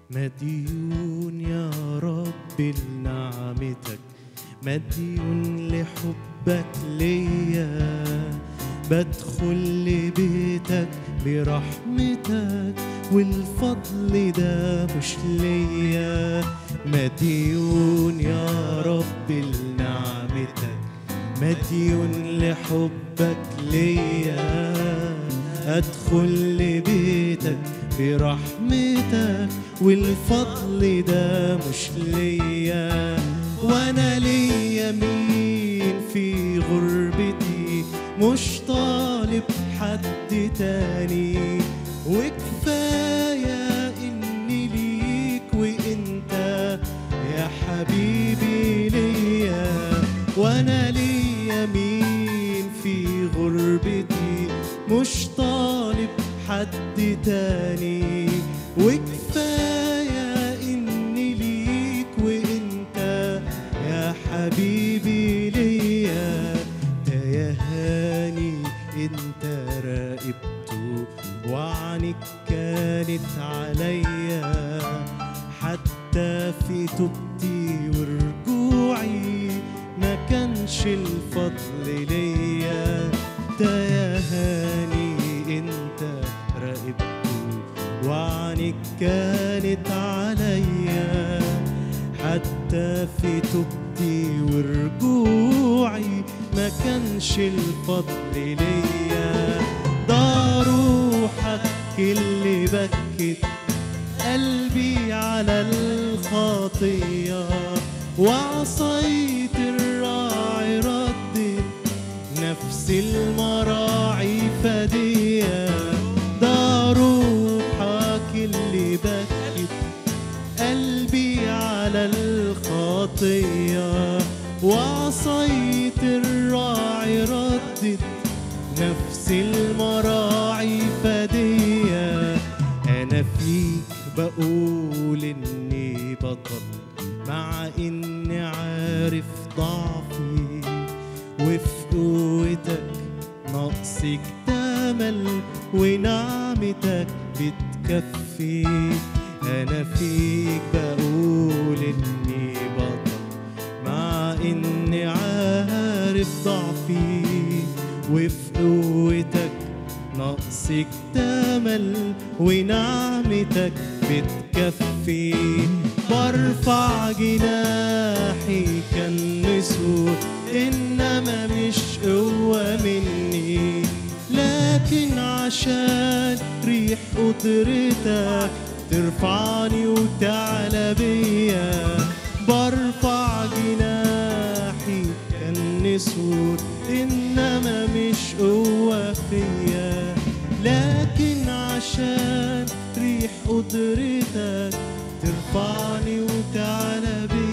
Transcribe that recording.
مديون يا رب لنعمتك مديون لحبك ليا بدخل لبيتك برحمتك والفضل ده مش ليا مديون يا رب لنعمتك مديون لحبك ليا ادخل لبيتك برحمتك والفضل ده مش ليا وانا ليا مين في غربتي مش طالب حد تاني وكفايه اني ليك وانت يا حبيبي ليا وانا ليا مين في غربتي مش طالب حد تاني وكفايه اني ليك وانت يا حبيبي ليا ده يا هاني انت راقبته وعنك كانت عليا حتى في توبتي ورجوعي ما كانش الفضل ليا ده يا هاني انت راقبته وعنك كانت عليا حتى في توبتي ورجوعي ما كانش الفضل ليا ده روحك اللي بكت قلبي على الخطية وعصيت الراعي ردت نفس المراعي فدية ده روحك اللي بكت قلبي على الخطية وعصيت الراعي ردت نفس المراعي فدية أنا فيك بقول إني بطل مع إني عارف ضعفي وفي قوتك نقصك تمل ونعمتك بتكفي أنا فيك بقول إني بطل مع إني عارف ضعفي وفي قوتك نقصك تمل ونعمتك بتكفي برفع جناحي كالنسور إنما مش قوة مني لكن عشان ريح قدرتك ترفعني وتعلى بيا برفع جناحي كالنسور إنما مش قوة فيا لكن عشان ريح قدرتك ترفعني وتعلى بيا